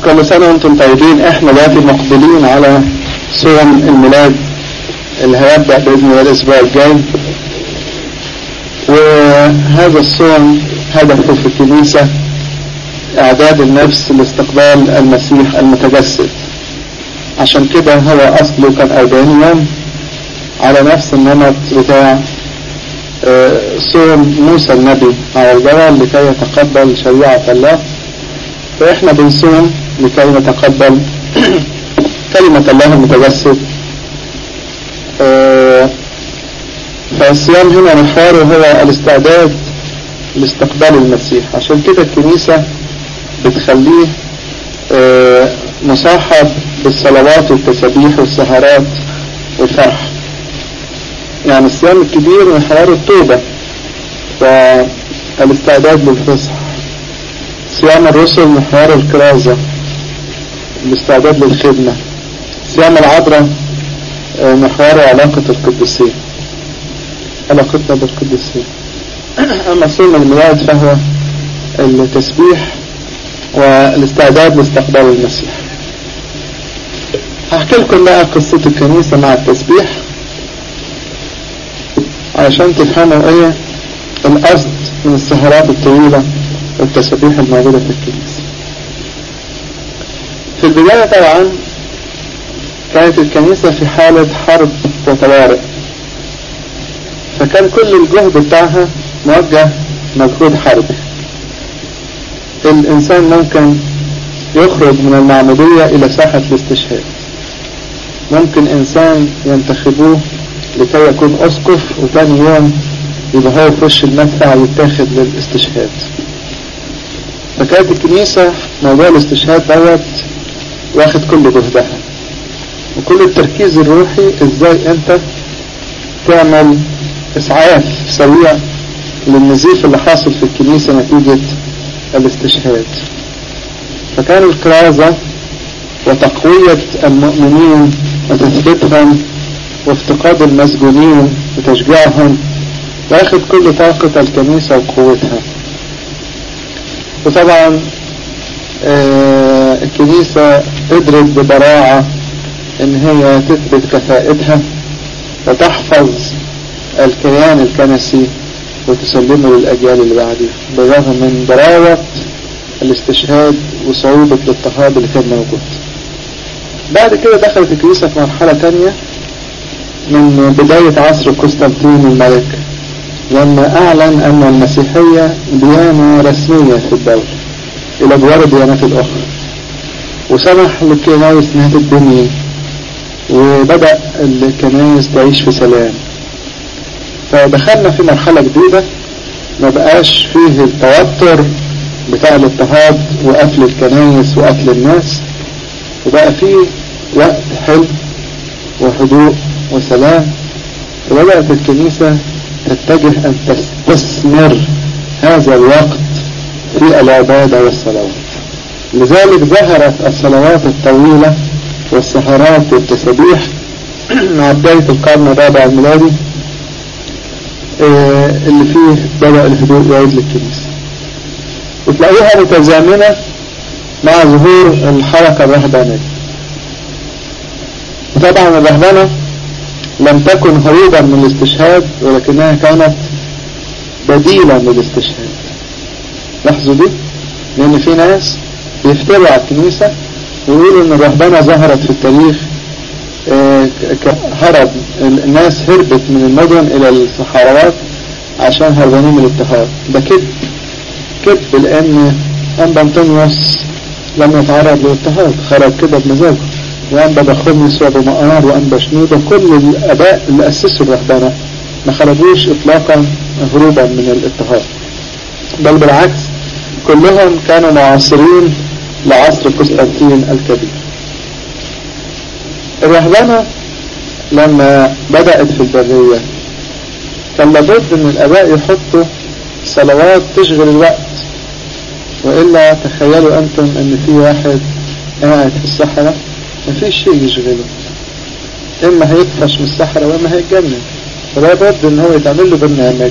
كل سنة وانتم طيبين احنا دلوقتي مقبلين على صوم الميلاد اللي هيبدأ بإذن الله الأسبوع الجاي وهذا الصوم هدفه في الكنيسة إعداد النفس لاستقبال المسيح المتجسد عشان كده هو أصله كان 40 يوم على نفس النمط بتاع صوم موسى النبي على الجبل لكي يتقبل شريعة الله فإحنا بنصوم لكي نتقبل كلمة الله المتجسد فالصيام هنا محوره هو الاستعداد لاستقبال المسيح عشان كده الكنيسة بتخليه مصاحب بالصلوات والتسابيح والسهرات والفرح يعني الصيام الكبير محوره التوبة والاستعداد للفصح صيام الرسل محور الكرازة الاستعداد للخدمة صيام العذراء محور علاقة القديسين علاقتنا بالقديسين أما صوم الميلاد فهو التسبيح والاستعداد لاستقبال المسيح هحكي لكم بقى قصة الكنيسة مع التسبيح علشان تفهموا ايه القصد من السهرات الطويلة والتسبيح الموجودة في الكنيسة في البداية طبعا كانت الكنيسة في حالة حرب وطوارئ فكان كل الجهد بتاعها موجه مجهود حربي الإنسان ممكن يخرج من المعمودية إلى ساحة الاستشهاد ممكن إنسان ينتخبوه لكي يكون أسقف وتاني يوم يبقى هو في وش المدفع ويتاخد للاستشهاد فكانت الكنيسة موضوع الاستشهاد دوت واخد كل جهدها وكل التركيز الروحي ازاي انت تعمل اسعاف سريع للنزيف اللي حاصل في الكنيسة نتيجة الاستشهاد فكان الكرازة وتقوية المؤمنين وتثبيتهم وافتقاد المسجونين وتشجيعهم واخد كل طاقة الكنيسة وقوتها وطبعا آه الكنيسة قدرت ببراعة ان هي تثبت كفاءتها وتحفظ الكيان الكنسي وتسلمه للأجيال اللي بعدها بالرغم من ضراوة الاستشهاد وصعوبة الاضطهاد اللي كان موجود بعد كده دخلت الكنيسة في مرحلة تانية من بداية عصر قسطنطين الملك لما أعلن أن المسيحية ديانة رسمية في الدولة إلى جوار الديانات الأخرى وسمح للكنائس أنها تتبني وبدأ الكنائس تعيش في سلام فدخلنا في مرحلة جديدة ما بقاش فيه التوتر بتاع الاضطهاد وقتل الكنائس وقتل الناس وبقى فيه وقت حلو وهدوء وسلام وبدأت الكنيسة تتجه أن تستثمر هذا الوقت في العبادة والصلوات لذلك ظهرت الصلوات الطويلة والسهرات والتسبيح مع بداية القرن الرابع الميلادي اللي فيه بدأ الهدوء يعود للكنيسة وتلاقيها متزامنة مع ظهور الحركة الرهبانية وطبعا الرهبنة لم تكن هروبا من الاستشهاد ولكنها كانت بديلا للاستشهاد لاحظوا دي لان في ناس بيفتروا على الكنيسة ويقولوا ان الرهبنة ظهرت في التاريخ هرب الناس هربت من المدن الى الصحراوات عشان هربانين من الاضطهاد ده كذب كذب لان انبا انطونيوس لم يتعرض للاضطهاد خرج كده بمزاجه وأنبا بخمس وأبو مقار وأنبا شنودة كل الآباء اللي أسسوا الرهبنة ما خرجوش إطلاقا هروبا من الاضطهاد بل بالعكس كلهم كانوا معاصرين لعصر قسطنطين الكبير الرهبنة لما بدأت في البرية كان لابد ان الاباء يحطوا صلوات تشغل الوقت وإلا تخيلوا أنتم أن في واحد قاعد في الصحراء مفيش شيء يشغله إما هيطفش من الصحراء وإما هيتجنن فلا بد إن هو يتعمل له برنامج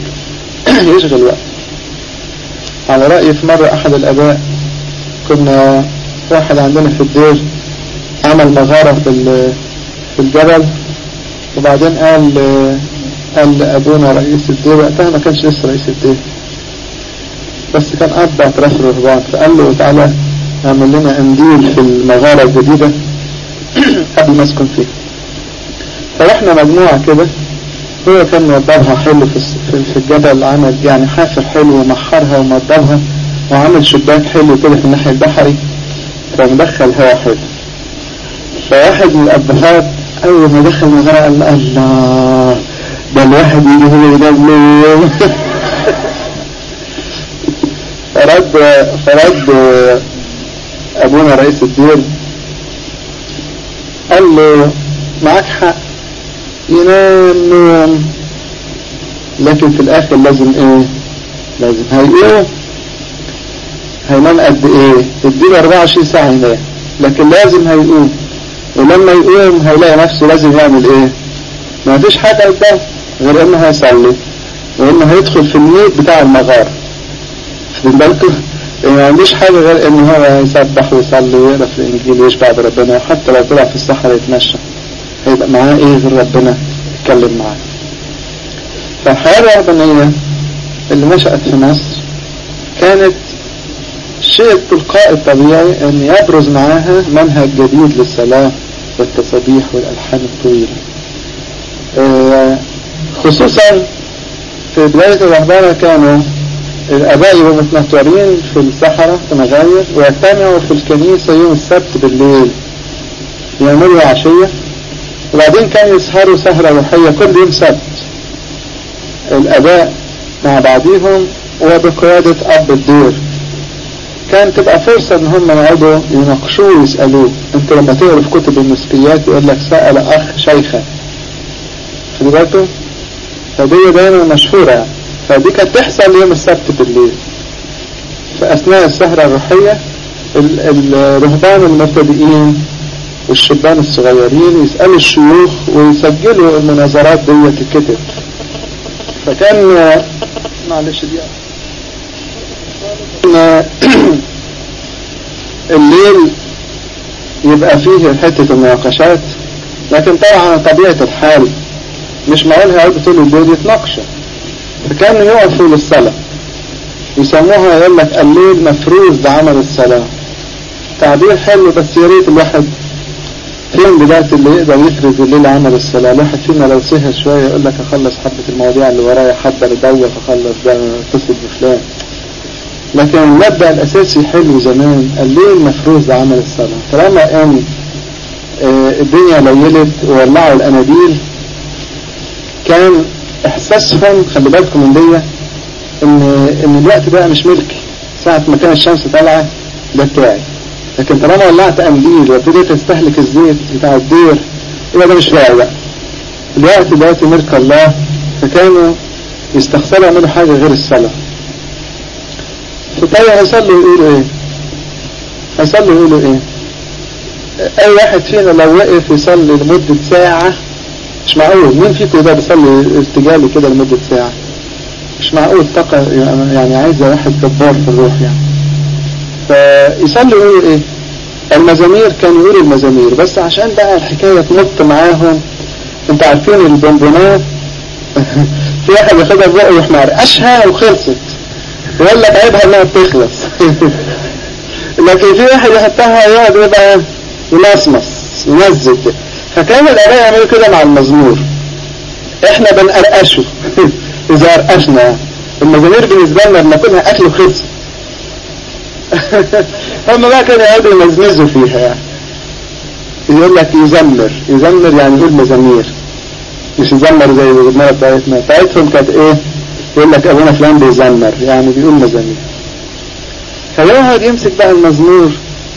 يشغل وقت على رأيي في مرة أحد الآباء كنا واحد عندنا في الدير عمل مغارة في في الجبل وبعدين قال قال لأبونا رئيس الدير وقتها ما كانش لسه رئيس الدير بس كان أب اعتراف الرهبان فقال له تعالى اعمل لنا قنديل في المغارة الجديدة قبل ما اسكن فيها فرحنا مجموعة كده هو كان موضبها حلو في في الجبل عمل يعني حافر حلو ومحرها وموضبها وعمل شباك حلو كده في الناحية البحري فمدخل هوا حلو فواحد من الأبهات أول ما دخل المغارة قال الله ده الواحد يجي هنا ينام له فرد فرد أبونا رئيس الدير قال له معاك حق ينام نوم لكن في الآخر لازم إيه لازم هيقوم هينام قد إيه اديله 24 ساعة ينام لكن لازم هيقوم ولما يقوم هيلاقي نفسه لازم يعمل إيه ما فيش حاجة قدامه غير إنه هيصلي وإنه هيدخل في الميت بتاع المغارة واخدين بالكم ما عنديش حاجة غير ان هو يسبح ويصلي ويقرا في الانجيل ويشبع بربنا وحتى لو طلع في الصحراء يتمشى هيبقى معاه ايه غير ربنا يتكلم معاه فالحياة الرهبانية اللي نشأت في مصر كانت الشيء التلقائي الطبيعي ان يبرز معاها منهج جديد للصلاة والتصابيح والالحان الطويلة خصوصا في بداية الرهبانة كانوا الآباء يبقوا متنطورين في الصحراء في مغاير ويجتمعوا في الكنيسة يوم السبت بالليل يعملوا عشية وبعدين كانوا يسهروا سهرة روحية كل يوم سبت الآباء مع بعضهم وبقيادة أب الدير كان تبقى فرصة ان هم يقعدوا يناقشوه ويسألوه انت لما تقرا في كتب النسبيات يقول لك سأل اخ شيخا خدوا بالكم فدي دايما مشهورة يعني فدي كانت تحصل يوم السبت بالليل فأثناء السهرة الروحية الرهبان المبتدئين والشبان الصغيرين يسألوا الشيوخ ويسجلوا المناظرات دي تتكتب فكان معلش دي الليل يبقى فيه حتة المناقشات لكن طبعا طبيعة الحال مش معقول هيقعدوا طول الليل يتناقشوا فكانوا يقفوا للصلاة يسموها يقول لك الليل مفروض بعمل الصلاة تعبير حلو بس يا ريت الواحد فين بداية اللي يقدر يفرز الليل عمل الصلاة الواحد فينا لو سهر شوية يقول لك اخلص حبة المواضيع اللي ورايا حضر دوت اخلص ده اتصل بفلان لكن المبدأ الاساسي حلو زمان الليل مفروض بعمل الصلاة طالما ان الدنيا ليلت وولعوا الاناديل كان احساسهم خلي بالكم من دي ان ان الوقت ده مش ملكي ساعة ما كان الشمس طالعة ده بتاعي لكن طالما ولعت قنديل وابتديت استهلك الزيت بتاع الدير يبقى ده مش بتاعي بقى الوقت دلوقتي ملك الله فكانوا يستخسروا يعملوا حاجة غير الصلاة فطيب هيصلوا يقولوا ايه هيصلوا يقولوا ايه اي واحد فينا لو وقف يصلي لمدة ساعة مش معقول مين فيكم ده بيصلي ارتجالي كده لمدة ساعة مش معقول طاقة يعني عايزة واحد جبار في الروح يعني فيصلوا يقولوا ايه المزامير كانوا يقولوا المزامير بس عشان بقى الحكاية تنط معاهم انت عارفين البونبونات في واحد ياخدها بقى ويروح مرقشها وخلصت يقول لك عيبها انها بتخلص لكن في واحد يحطها يقعد يبقى يمصمص ينزل كده فكان الآباء يعملوا كده مع المزمور احنا بنقرقشه اذا قرقشنا المزامير بالنسبة لنا بناكلها اكل وخلص هم بقى كانوا يقعدوا يمزمزوا فيها يعني يقول لك يزمر يزمر يعني يقول مزامير مش يزمر زي المرة بتاعتنا بتاعتهم كانت ايه يقول لك ابونا فلان بيزمر يعني بيقول مزامير فيقعد يمسك بقى المزمور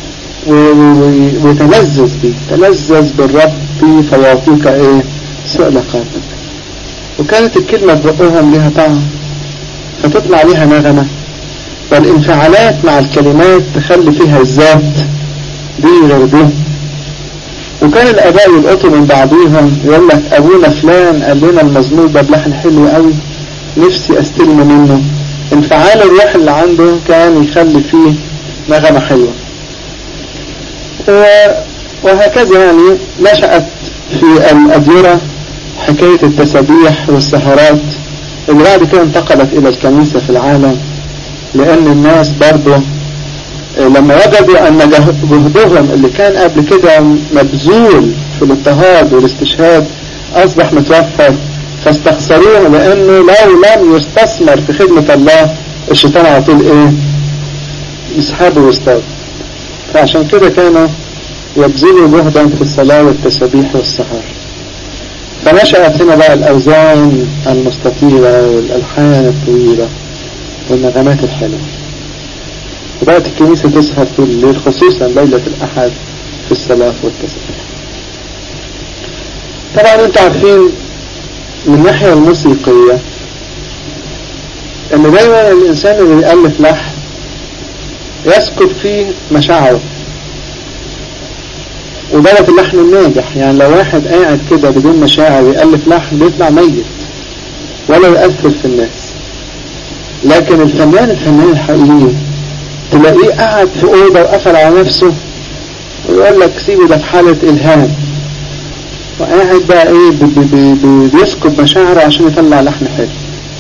ويتلذذ بيه تلذذ بالرب فيعطيك ايه سؤل قلبك وكانت الكلمة بقهم لها طعم فتطلع لها نغمة والانفعالات مع الكلمات تخلي فيها الذات دي غير دي وكان الاباء يلقطوا من بعضيهم يقول لك ابونا فلان قال لنا المزمور ده بلحن حلو قوي نفسي استلم منه انفعال الروح اللي عنده كان يخلي فيه نغمة حلوة وهكذا يعني نشأت في الأديرة حكاية التسابيح والسهرات اللي بعد كده انتقلت إلى الكنيسة في العالم لأن الناس برضه لما وجدوا أن جهدهم اللي كان قبل كده مبذول في الاضطهاد والاستشهاد أصبح متوفر فاستخسروه لأنه لو لم يستثمر في خدمة الله الشيطان على طول إيه يسحبه ويصطاد فعشان كده كانوا يبذلوا جهدا في الصلاة والتسابيح والسهر فنشأت هنا بقى الأوزان المستطيلة والألحان الطويلة والنغمات الحلوة وبقت الكنيسة تسهر طول الليل خصوصا ليلة الأحد في الصلاة والتسبيح طبعا انتوا عارفين من الناحية الموسيقية ان دايما الانسان اللي بيألف لحن يسكب فيه مشاعره وده اللحن الناجح يعني لو واحد قاعد كده بدون مشاعر ويألف لحن بيطلع ميت ولا يؤثر في الناس لكن الفنان الفنان الحقيقي تلاقيه قاعد في أوضة وقفل على نفسه ويقول لك سيبه ده في حالة إلهام وقاعد بقى إيه بي بي بي بيسكب مشاعره عشان يطلع لحن حلو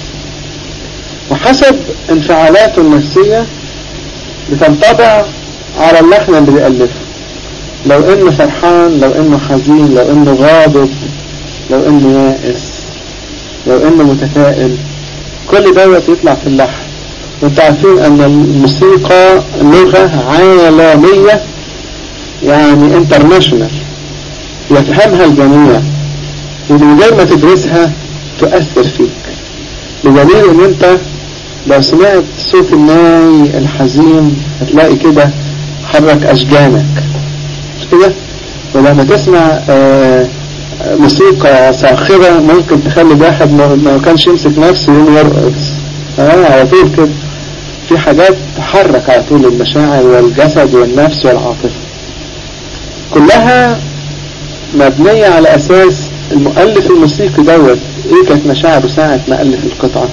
وحسب انفعالاته النفسية بتنطبع على اللحن اللي بيألفه لو انه فرحان لو انه حزين لو انه غاضب لو انه يائس لو انه متفائل كل دوت يطلع في اللحن وانتوا عارفين ان الموسيقى لغة عالمية يعني انترناشونال يفهمها الجميع ومن غير ما تدرسها تؤثر فيك بدليل ان انت لو سمعت صوت الناي الحزين هتلاقي كده حرك اشجانك مش كده ولما تسمع آه موسيقى صاخبة ممكن تخلي واحد ما كانش يمسك نفسه يقوم يرقص اه على طول كده في حاجات تحرك على طول المشاعر والجسد والنفس والعاطفة كلها مبنية على أساس المؤلف الموسيقي دوت ايه كانت مشاعره ساعة ما ألف القطعة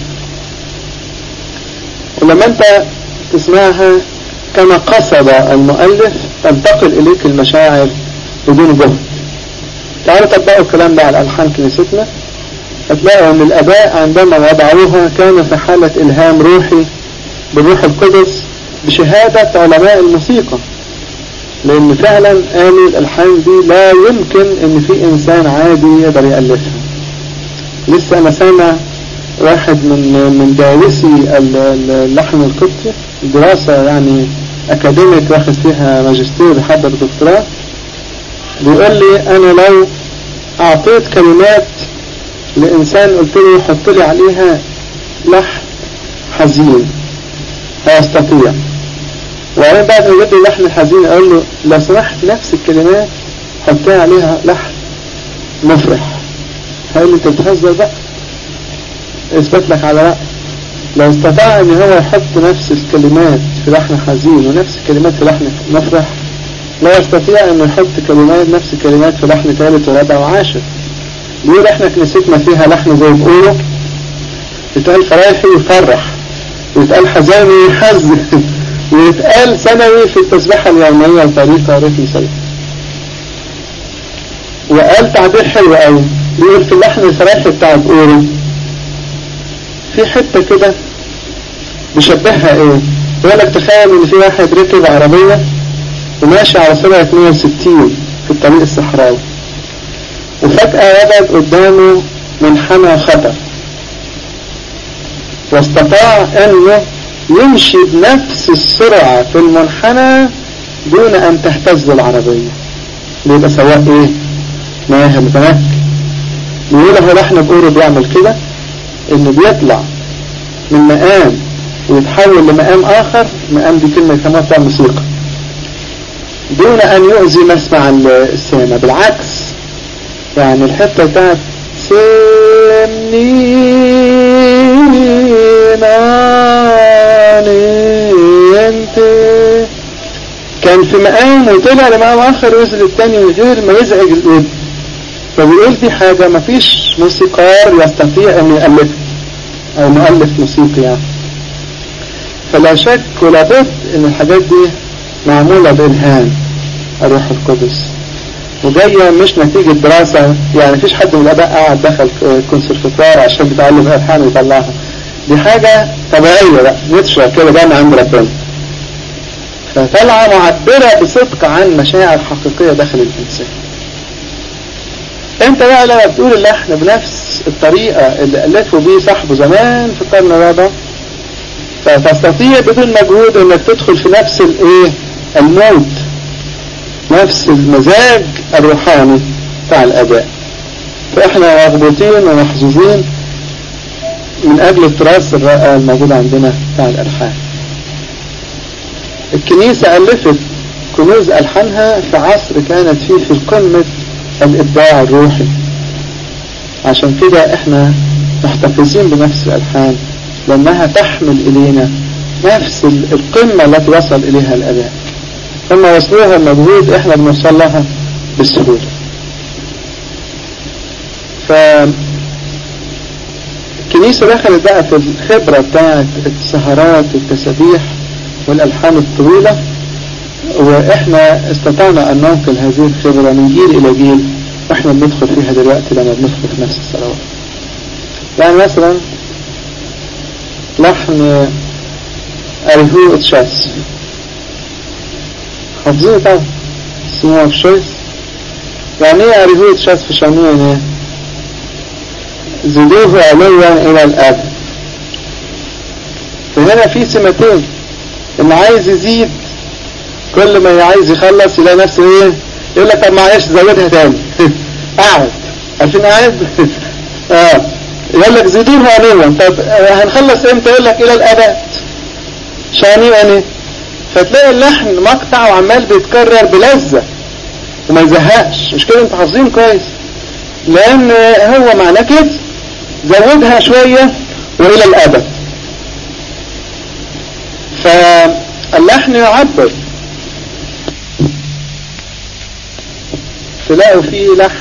ولما انت تسمعها كما قصد المؤلف تنتقل إليك المشاعر بدون جهد تعالوا طبقوا الكلام ده على ألحان كنيستنا هتلاقوا أن الآباء عندما وضعوها كانوا في حالة إلهام روحي بالروح القدس بشهادة علماء الموسيقى لأن فعلا قالوا الألحان دي لا يمكن أن في إنسان عادي يقدر يألفها لسه أنا سامع واحد من من دارسي اللحن القبطي دراسة يعني أكاديميك واخد فيها ماجستير بحضر دكتوراه بيقول لي أنا لو أعطيت كلمات لإنسان قلت له يحط لي عليها لحن حزين هيستطيع وبعدين بعد ما يجيب لي لحن حزين أقول له لو سمحت نفس الكلمات حطيها عليها لحن مفرح هيقول لي أنت بتهزر بقى اثبت لك على رأي لو استطاع ان هو يحط نفس الكلمات في لحن حزين ونفس الكلمات في لحن مفرح لا يستطيع انه يحط كلمات نفس الكلمات في لحن ثالث ورابع وعاشر بيقول احنا كنيستنا فيها لحن زي بقوله يتقال فرايحي يفرح ويتقال حزاني يحزن ويتقال سنوي في التسبيحة اليومية بطريقة رتم وقال تعبير حلو قوي بيقول في اللحن الفرايحي بتاع بقوله في حتة كده بيشبهها ايه يقول لك تخيل ان في واحد ركب عربية وماشي على سرعة 160 في الطريق الصحراوي وفجأة وجد قدامه منحنى خطر واستطاع انه يمشي بنفس السرعة في المنحنى دون ان تهتز العربية بيبقى سواق ايه ماهر متمكن بيقول هو احنا بقوله بيعمل كده انه بيطلع من مقام ويتحول لمقام اخر مقام دي كلمة يسموها بتاع الموسيقى دون ان يؤذي مسمع السامع بالعكس يعني الحتة بتاعت سمني انت كان في مقام وطلع لمقام اخر وينزل التاني من غير ما يزعج الود فبيقول دي حاجة مفيش موسيقار يستطيع ان يألفها او مؤلف موسيقي يعني فلا شك ولا بد ان الحاجات دي معمولة بإلهام الروح القدس وجاية مش نتيجة دراسة يعني مفيش حد من الآباء قاعد دخل كونسرفتوار عشان بيتعلم ألحان ويطلعها دي حاجة طبيعية بقى نتشرب كده ده من عند ربنا فطالعة معبرة بصدق عن مشاعر حقيقية داخل الإنسان انت بقى لما بتقول اللحن بنفس الطريقة اللي ألفوا بيه صاحبه زمان في القرن الرابع فتستطيع بدون مجهود انك تدخل في نفس الايه المود نفس المزاج الروحاني بتاع الاداء فاحنا مغبوطين ومحظوظين من اجل التراث الرائع الموجود عندنا بتاع الالحان الكنيسة الفت كنوز الحانها في عصر كانت فيه في قمة الابداع الروحي عشان كده احنا محتفظين بنفس الالحان لأنها تحمل إلينا نفس القمة التي وصل إليها الأداء لما وصلوها المجهود إحنا بنوصل لها بالسهولة ف الكنيسة دخلت بقى في الخبرة بتاعت السهرات والتسابيح والألحان الطويلة وإحنا استطعنا أن ننقل هذه الخبرة من جيل إلى جيل وإحنا بندخل فيها دلوقتي لما بندخل في نفس الصلوات يعني مثلا لحن أريهو إتشاس حافظين طبعا اسمه في شويس يعني ايه أريهو إتشاس في شامية ايه زدوه عليا إلى الأب فهنا في سمتين اللي عايز يزيد كل ما عايز يخلص يلاقي نفسه ايه يقول لك طب معلش زودها تاني قاعد عارفين قاعد اه يقول لك زيدوه عليا طب هنخلص امتى يقول لك الى الابد شاني يعني فتلاقي اللحن مقطع وعمال بيتكرر بلذة وما يزهقش مش كده انتوا حافظين كويس لان هو معناه كده زودها شوية والى الابد فاللحن يعبر تلاقوا فيه لحن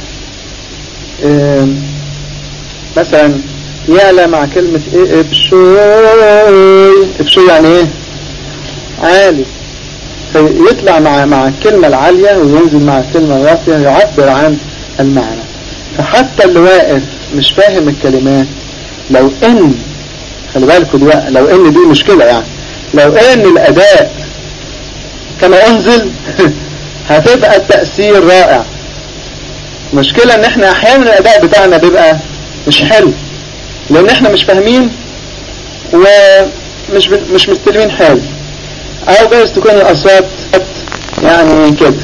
مثلا يعلى مع كلمة ايه ابشوي ابشوي يعني ايه عالي فيطلع مع مع الكلمة العالية وينزل مع الكلمة الواطية يعبر عن المعنى فحتى اللي واقف مش فاهم الكلمات لو ان خلي بالكوا دي بقى لو ان دي مشكلة يعني لو ان الاداء كما انزل هتبقى التأثير رائع مشكلة ان احنا احيانا الاداء بتاعنا بيبقى مش حلو لان احنا مش فاهمين ومش مش مستلمين حاجة او جايز تكون الاصوات يعني كده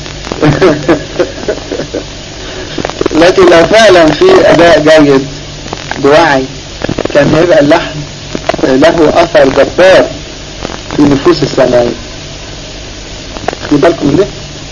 لكن لو فعلا في اداء جيد بوعي كان هيبقى اللحن له اثر جبار في نفوس السماوية خلي بالكم من ده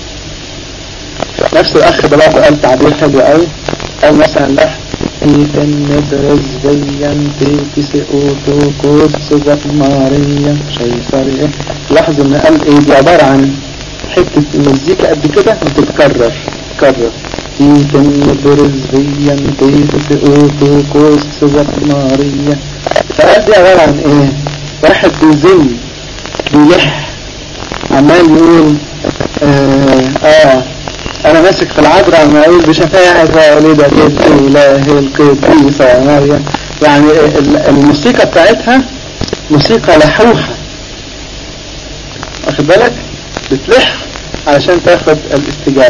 نفس الاخ ده برضه قال تعبير حلو قوي قال مثلا لحن إن برزبيا تيتي أوتو كوت سبق ماريا شيصري لاحظوا إن قال إيه دي عبارة عن حتة مزيكا قد كده بتتكرر تتكرر تيتن برزبيا تيتي أوتو كوت سبق ماريا فقال دي عبارة عن إيه واحد بيزن بيلح عمال يقول آه, آه انا ماسك في العذراء ما اقول بشفاعة والدة الاله القديسة مريم يعني الموسيقى بتاعتها موسيقى لحوحة واخد بالك بتلح علشان تاخد الاستجابة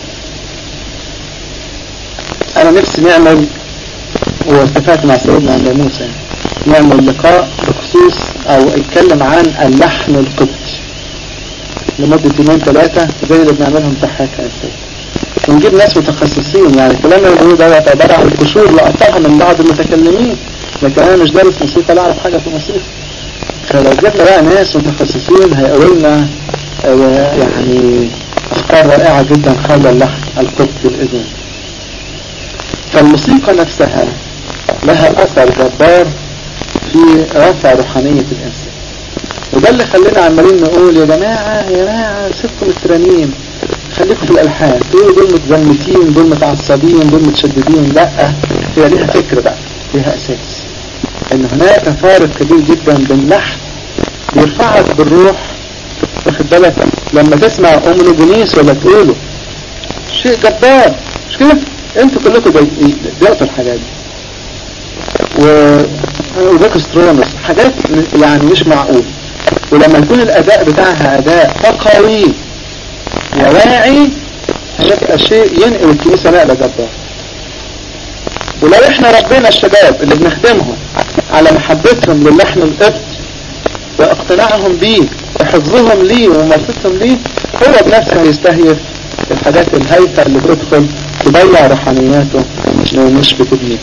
انا نفسي نعمل واتفقت مع سيدنا عند موسى نعمل لقاء بخصوص او اتكلم عن اللحن القبطي لمدة يومين ثلاثة زي اللي بنعملهم تحت كأسات ونجيب ناس متخصصين يعني كلامنا اللي بنقوله دوت عبارة عن قشور لقطعها من بعض المتكلمين لكن انا مش دارس موسيقى لا اعرف حاجة في الموسيقى فلو جبنا بقى ناس متخصصين هيقولوا لنا يعني افكار رائعة جدا حول اللحن القبطي باذن فالموسيقى نفسها لها اثر جبار في رفع روحانية الانسان وده اللي خلينا عمالين نقول يا جماعة يا جماعة سيبكم الترانيم خليكم في الالحان تقولوا دول متزمتين دول متعصبين دول متشددين لا هي ليها فكر بقى ليها اساس ان هناك فارق كبير جدا بين لحن بيرفعك بالروح واخد بالك لما تسمع ام لوجينيس ولا تقوله شيء جبار مش كده انتوا كلكم دقتوا الحاجات دي و وباكسترونس حاجات يعني مش معقول ولما يكون الاداء بتاعها اداء فقوي وواعي هيبقى شيء ينقل الكنيسة نقلة جبار ولو احنا ربنا الشباب اللي بنخدمهم على محبتهم للحن القبط واقتناعهم بيه وحفظهم ليه وممارستهم ليه هو بنفسه هيستهيف الحاجات الهايفة اللي بتدخل تضيع روحانياته ومش بتبنيه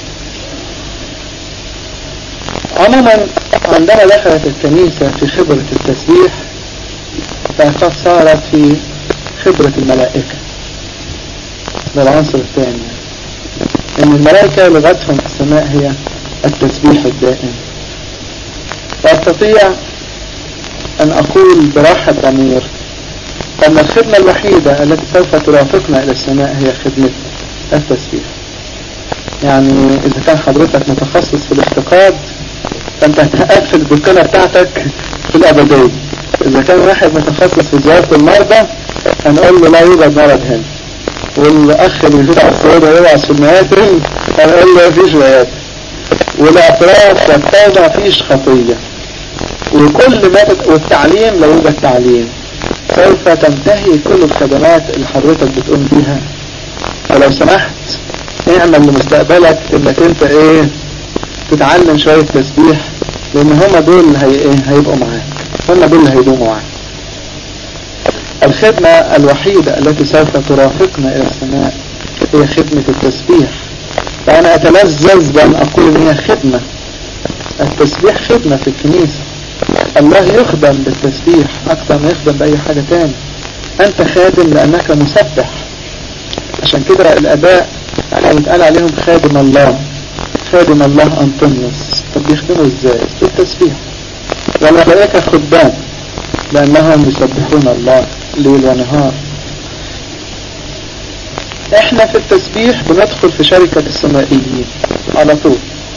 عموما عندما دخلت الكنيسة في خبرة التسبيح فقد صارت في خبرة الملائكة ده العنصر الثاني ان الملائكة لغتهم في السماء هي التسبيح الدائم واستطيع ان اقول براحة ضمير ان الخدمة الوحيدة التي سوف ترافقنا الى السماء هي خدمة التسبيح يعني اذا كان حضرتك متخصص في الافتقاد فانت هتقفل الدكانة بتاعتك في الابدية اذا كان واحد متخصص في زيارة المرضى هنقول له لا يوجد مرض هنا والاخ اللي بيفوت على الصعودة يوعظ في المياتم هنقول له مفيش مياتم والاعتراف والتوبة مفيش خطية وكل ما تت... والتعليم لو يوجد تعليم سوف تنتهي كل الخدمات اللي حضرتك بتقوم بيها فلو سمحت اعمل لمستقبلك انك انت ايه تتعلم شوية تسبيح لان هما دول هي ايه هيبقوا معاك هما دول اللي هيدوموا معاك الخدمة الوحيدة التي سوف ترافقنا الى السماء هي خدمة التسبيح فانا اتلذذ بان اقول ان هي خدمة التسبيح خدمة في الكنيسة الله يخدم بالتسبيح اكثر ما يخدم باي حاجة تاني انت خادم لانك مسبح عشان كده الاباء يتقال عليهم خادم الله خادم الله أنطونيوس طب بيخدموا ازاي بالتسبيح والملائكة خدام لأنهم يسبحون الله ليل ونهار احنا في التسبيح بندخل في شركة السمائيين على طول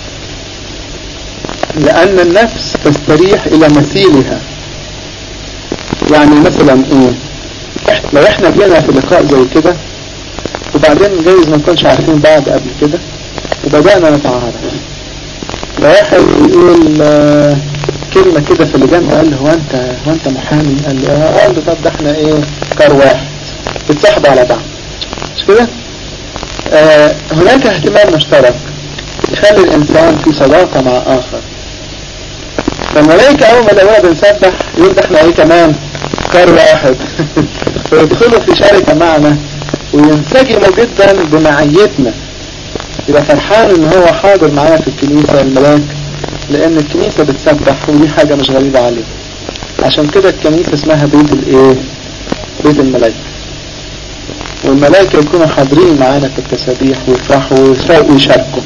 لأن النفس تستريح إلى مثيلها يعني مثلا ايه لو احنا جينا في لقاء زي كده وبعدين جايز ما نكونش عارفين بعض قبل كده وبدأنا نتعارف واحد يقول آه كلمة كده في اللي جنبه قال له هو انت هو انت محامي قال لي اه قال له طب ده احنا ايه كار واحد بتصاحبوا على بعض مش كده آه هناك اهتمام مشترك يخلي الانسان في صداقة مع اخر فالملائكة اول ما لقونا بنسبح يقول ده احنا ايه كمان كار واحد فيدخلوا في شركة معنا وينسجموا جدا بمعيتنا يبقى فرحان ان هو حاضر معايا في الكنيسة الملاك لان الكنيسة بتسبح ودي حاجة مش غريبة عليه عشان كده الكنيسة اسمها بيت الايه بيت الملائكة والملائكة يكونوا حاضرين معانا في التسابيح ويفرحوا ويشاركوا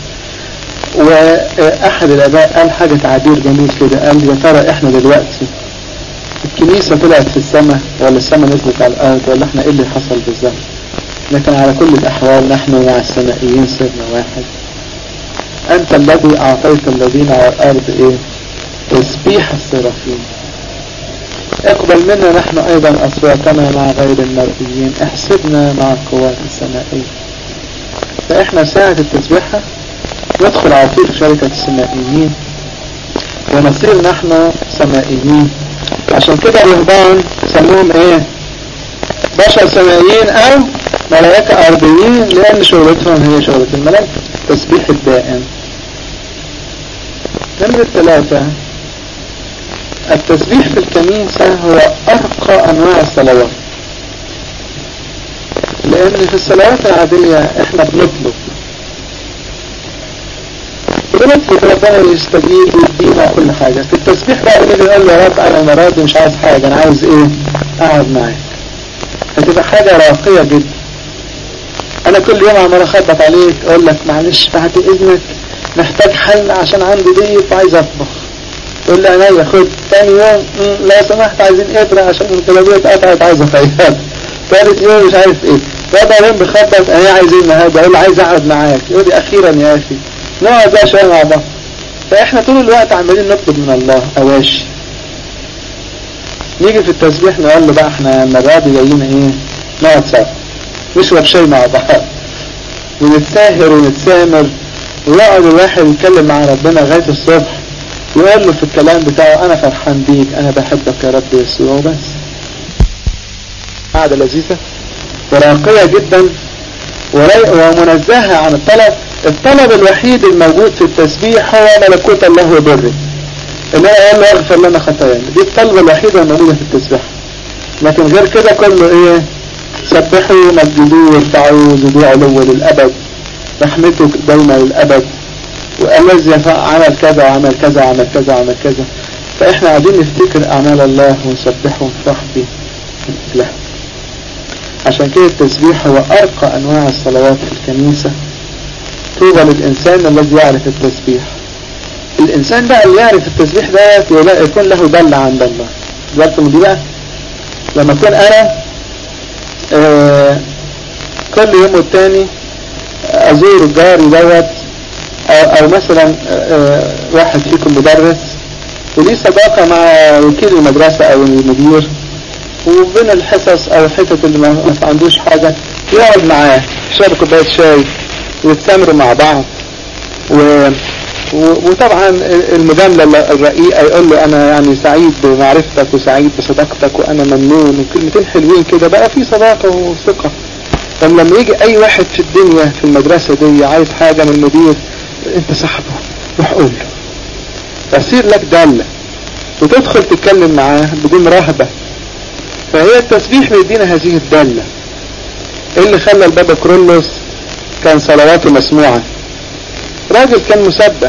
واحد الاباء قال حاجة تعبير جميل كده قال يا ترى احنا دلوقتي الكنيسة طلعت في السماء ولا السماء نزلت على الارض ولا احنا ايه اللي حصل بالظبط لكن على كل الأحوال نحن مع السمائيين صرنا واحد أنت الذي أعطيت الذين على الأرض إيه تسبيح السرافين اقبل منا نحن أيضا أصواتنا مع غير المرئيين احسبنا مع القوات السمائية فإحنا ساعة التسبيحة ندخل على طول في شركة السمائيين ونصير نحن سمائيين عشان كده الرهبان سموهم ايه بشر سمائيين او ملائكة أرضيين لأن شغلتهم هي شغلة الملائكة تسبيح الدائم نمرة ثلاثة التسبيح في الكنيسة هو أرقى أنواع الصلوات لأن في الصلوات العادية إحنا بنطلب بنطلب ربنا يستجيب ويدينا كل حاجة في التسبيح بقى بنيجي نقول يا رب أنا المرة دي مش عايز حاجة أنا عايز إيه أقعد معاك فتبقى حاجة راقية جدا انا كل يوم عمال اخبط عليك اقول لك معلش بعد اذنك محتاج حل عشان عندي ضيف وعايز اطبخ تقول لي عينيا خد ثاني يوم لو سمحت عايزين ابره عشان الكلابيه اتقطعت عايز اخيط ثالث يوم مش عارف ايه رابع يوم بخبط انا عايزين النهارده اقول له عايز اقعد معاك يقول لي اخيرا يا اخي نقعد بقى شويه مع بعض فاحنا طول الوقت عمالين نطلب من الله اواشي نيجي في التسبيح نقول له بقى احنا المرة دي جايين ايه نقعد سوا نشرب شاي مع بعض ونتساهر ونتسامر ويقعد الواحد يتكلم مع ربنا لغاية الصبح يقول له في الكلام بتاعه انا فرحان بيك انا بحبك يا رب يسوع وبس قاعدة لذيذة وراقية جدا ومنزهة عن الطلب الطلب الوحيد الموجود في التسبيح هو ملكوت الله وبره اللي هو قال له اغفر لنا خطايانا دي الطلبة الوحيدة الموجودة في التسبيح لكن غير كده كله ايه سبحوا مجدوه وارفعوا زدوا علو للأبد رحمته دايما للأبد والذي عمل كذا وعمل كذا وعمل كذا وعمل كذا فاحنا قاعدين نفتكر اعمال الله ونسبحه ونفرح بيه له عشان كده التسبيح هو ارقى انواع الصلوات في الكنيسة طوبى للانسان الذي يعرف التسبيح الانسان بقى اللي يعرف التسبيح ده يكون له دلة عند الله بالكم دي بقى لما اكون انا آه كل يوم والتاني ازور جاري دوت أو, او مثلا آه واحد فيكم مدرس وليه صداقة مع وكيل المدرسة او المدير وبين الحصص او الحتت اللي ما عندوش حاجة يقعد معاه يشرب كوباية شاي ويتسامروا مع بعض و... وطبعا المجاملة الرقيقة يقول له انا يعني سعيد بمعرفتك وسعيد بصداقتك وانا ممنون وكلمتين حلوين كده بقى في صداقة وثقة طب لما يجي اي واحد في الدنيا في المدرسة دي عايز حاجة من المدير انت صاحبه روح قول له تصير لك دالة وتدخل تتكلم معاه بدون رهبة فهي التسبيح بيدينا هذه الدالة اللي خلى البابا كرولوس كان صلواته مسموعة راجل كان مسبح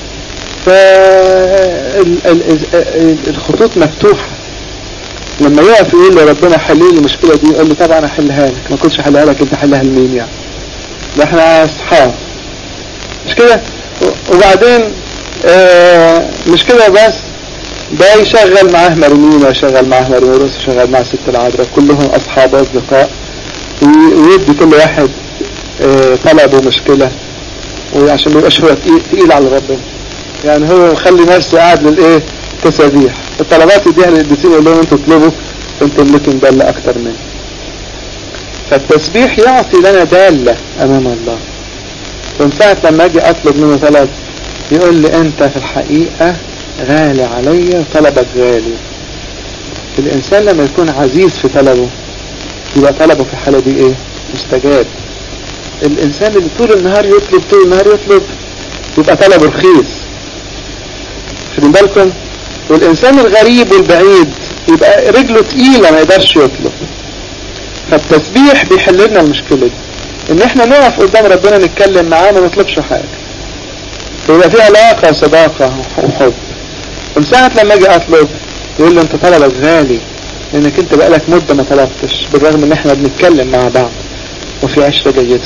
فالخطوط مفتوحة لما يقف يقول له ربنا حل لي المشكلة دي يقول له طبعا احلها لك ما كنتش احلها لك انت حلها لمين يعني ده احنا اصحاب مش كده وبعدين آه مش كده بس ده يشغل معاه مرمين ويشغل معاه مرمورس ويشغل معاه ست العذراء كلهم اصحاب واصدقاء ويدي كل واحد اه طلب ومشكلة وعشان ما يبقاش هو تقيل على ربنا يعني هو مخلي نفسه قاعد للايه تسابيح الطلبات يديها للقديسين يقول لهم انتوا اطلبوا انتم لكم دالة اكتر منه فالتسبيح يعطي لنا دالة امام الله ومن ساعة لما اجي اطلب منه طلب يقول لي انت في الحقيقة غالي علي وطلبك غالي الانسان لما يكون عزيز في طلبه يبقى طلبه في الحالة دي ايه مستجاب الانسان اللي طول النهار يطلب طول النهار يطلب يبقى طلبه رخيص خدين بالكم والانسان الغريب والبعيد يبقى رجله تقيلة ما يقدرش يطلب فالتسبيح بيحل لنا المشكلة دي ان احنا نقف قدام ربنا نتكلم معاه ما نطلبش حاجة فيبقى في علاقة وصداقة وحب ومن ساعة لما اجي اطلب يقول له انت طلبك غالي لانك انت بقالك مدة ما طلبتش بالرغم ان احنا بنتكلم مع بعض وفي عشرة جيدة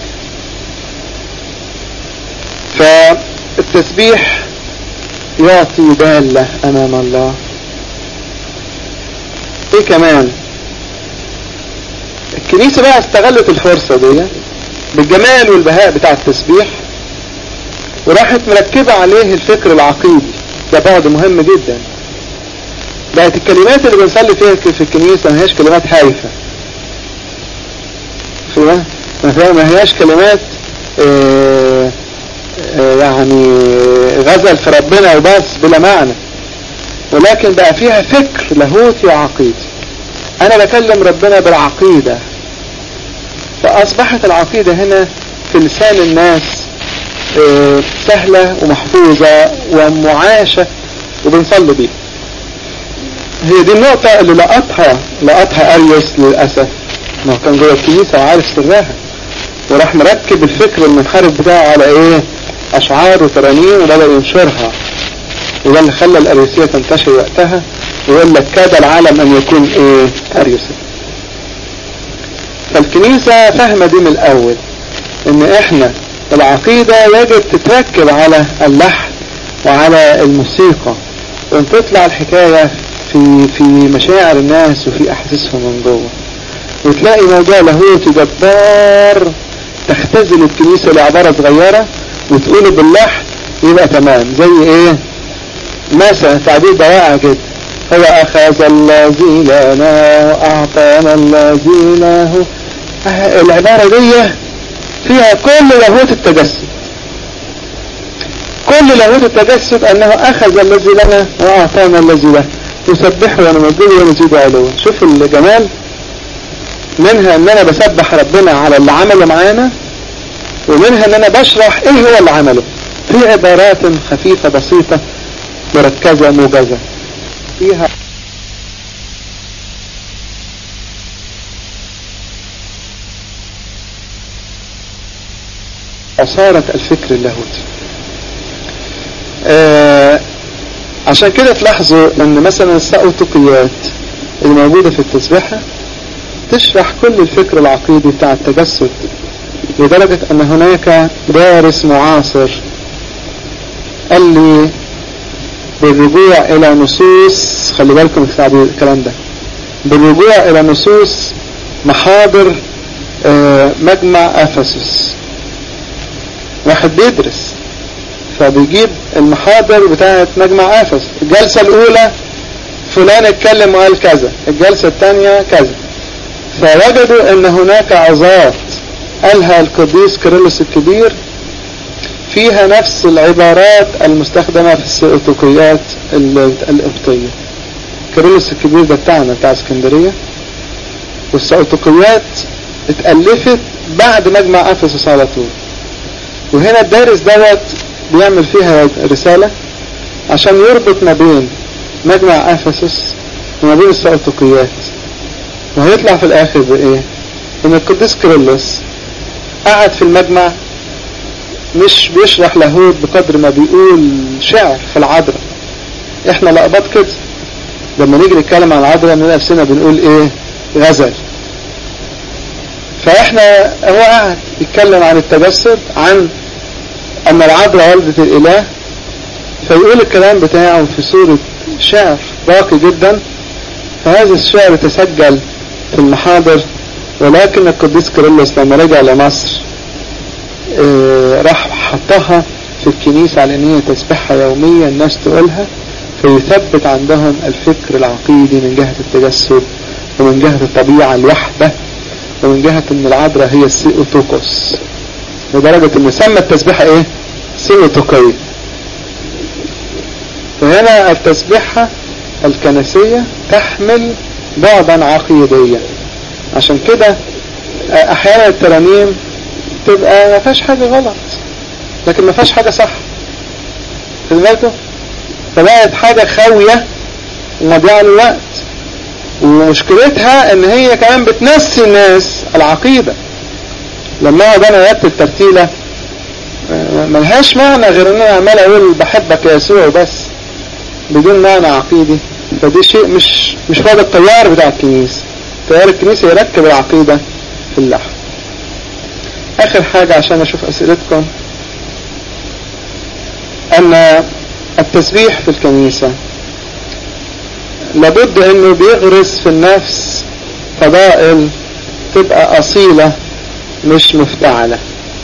فالتسبيح يعطي دالة امام الله ايه كمان الكنيسة بقى استغلت الفرصة دي بالجمال والبهاء بتاع التسبيح وراحت مركبة عليه الفكر العقيدي ده بعد مهم جدا بقت الكلمات اللي بنصلي فيها في الكنيسة ما هياش كلمات هايفة ما هياش كلمات اه اه يعني غزل في ربنا وبس بلا معنى ولكن بقى فيها فكر لاهوتي وعقيدي انا بكلم ربنا بالعقيدة فاصبحت العقيدة هنا في لسان الناس اه سهلة ومحفوظة ومعاشة وبنصلي بيها هي دي النقطة اللي لقطها لقطها اريوس للأسف ما كان جوه الكنيسة وعارف سرها وراح مركب الفكر المنحرف بتاعه على ايه اشعار وترانيم وبدأ ينشرها وده اللي خلى الاريوسية تنتشر وقتها ويقول لك كاد العالم ان يكون ايه اريوسي فالكنيسة فاهمة دي من الاول ان احنا العقيدة يجب تتركب على اللحن وعلى الموسيقى وان تطلع الحكاية في في مشاعر الناس وفي احاسيسهم من جوه وتلاقي موضوع لاهوتي جبار تختزل الكنيسة لعبارة صغيرة وتقوله باللحن يبقى تمام زي ايه مثلا تعبير ضائع جدا هو أخذ الذي لنا وأعطانا الذي له العبارة دي فيها كل لاهوت التجسد كل لاهوت التجسد أنه أخذ الذي لنا وأعطانا الذي له نسبحه ونمجده ونزيد علوه شوف الجمال منها ان انا بسبح ربنا على اللي عمله معانا ومنها ان انا بشرح ايه هو اللي عمله في عبارات خفيفة بسيطة مركزة موجزة فيها أثارت الفكر اللاهوتي آه عشان كده تلاحظوا ان مثلا السأوتقيات اللي موجودة في التسبيحة تشرح كل الفكر العقيدي بتاع التجسد لدرجة ان هناك دارس معاصر قال لي بالرجوع الى نصوص خلي بالكم من الكلام ده بالرجوع الى نصوص محاضر آه مجمع افسس واحد بيدرس فبيجيب المحاضر بتاعت مجمع افس الجلسة الاولى فلان اتكلم وقال كذا الجلسة الثانية كذا فوجدوا ان هناك عظات قالها القديس كيرلس الكبير فيها نفس العبارات المستخدمة في السيوتوقيات القبطية كيرلس الكبير ده بتاعنا بتاع اسكندرية والسيوتوقيات اتألفت بعد مجمع افسس على طول وهنا الدارس دوت بيعمل فيها رسالة عشان يربط ما بين مجمع افسس وما بين السيوتوقيات وهيطلع في الاخر بايه ان القديس كيرلس قعد في المجمع مش بيشرح لاهوت بقدر ما بيقول شعر في العذراء احنا لقبات كده لما نيجي نتكلم عن العذراء من نفسنا بنقول ايه غزل فاحنا هو قاعد يتكلم عن التجسد عن ان العذراء والدة الاله فيقول الكلام بتاعه في صورة شعر راقي جدا فهذا الشعر تسجل في المحاضر ولكن القديس كيرلس لما رجع لمصر اه راح حطها في الكنيسة على ان هي تسبحها يوميا الناس تقولها فيثبت عندهم الفكر العقيدي من جهة التجسد ومن جهة الطبيعة الوحدة ومن جهة ان العذراء هي السيئوتوكوس لدرجة ان سمى التسبيحة ايه سيئوتوكية فهنا التسبيحة الكنسية تحمل بعدا عقيديا عشان كده احيانا الترانيم تبقى ما فيهاش حاجة غلط لكن ما فيهاش حاجة صح خد بالكم فبقت حاجة خاوية ومضيعة للوقت ومشكلتها ان هي كمان بتنسي الناس العقيدة لما اقعد انا رتب ترتيلة ملهاش معنى غير ان انا عمال اقول بحبك يا يسوع بس بدون معنى عقيدي فدي شيء مش مش هو ده التيار بتاع الكنيسة تيار الكنيسة يركب العقيدة في اللحم اخر حاجة عشان اشوف اسئلتكم ان التسبيح في الكنيسة لابد انه بيغرس في النفس فضائل تبقى اصيلة مش مفتعلة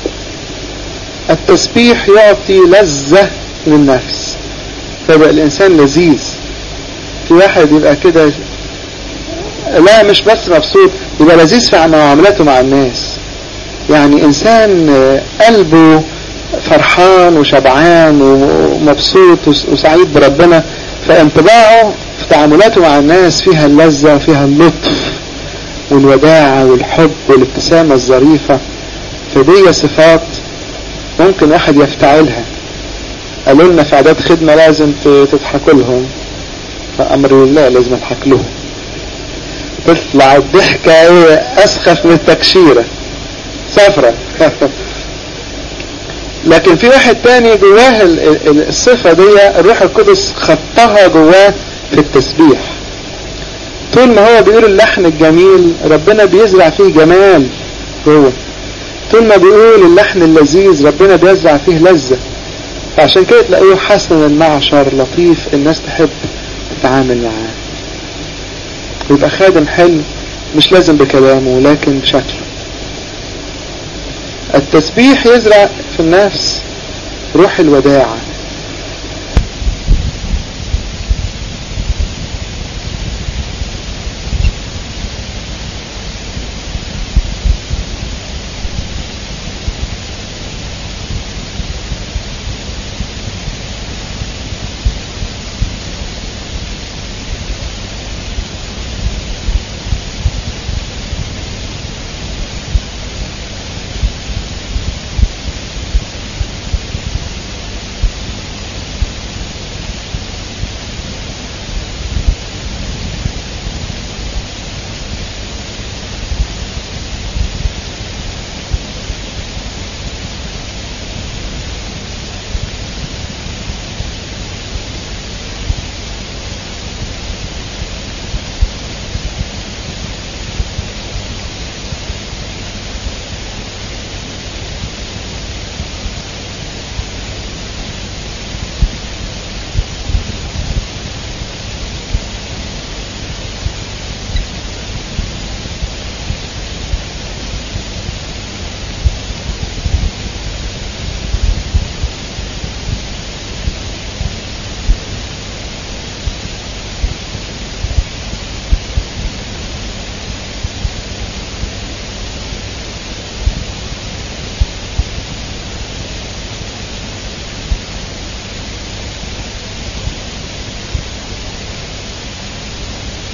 التسبيح يعطي لذة للنفس فيبقى الانسان لذيذ في واحد يبقى كده لا مش بس مبسوط يبقى لذيذ في معاملاته مع الناس يعني انسان قلبه فرحان وشبعان ومبسوط وسعيد بربنا فانطباعه في تعاملاته مع الناس فيها اللذة وفيها اللطف والوداعة والحب والابتسامة الظريفة فدي صفات ممكن واحد يفتعلها قالوا لنا في اعداد خدمة لازم تضحكوا لهم فامر الله لازم اضحك لهم تطلع الضحكة ايه اسخف من التكشيرة صفرة لكن في واحد تاني جواه الصفة دي الروح القدس خطها جواه في التسبيح طول ما هو بيقول اللحن الجميل ربنا بيزرع فيه جمال جوه طول ما بيقول اللحن اللذيذ ربنا بيزرع فيه لذة فعشان كده تلاقيه حسن المعشر لطيف الناس تحب تتعامل معاه ويبقى خادم حلو مش لازم بكلامه لكن بشكله التسبيح يزرع في النفس روح الوداعة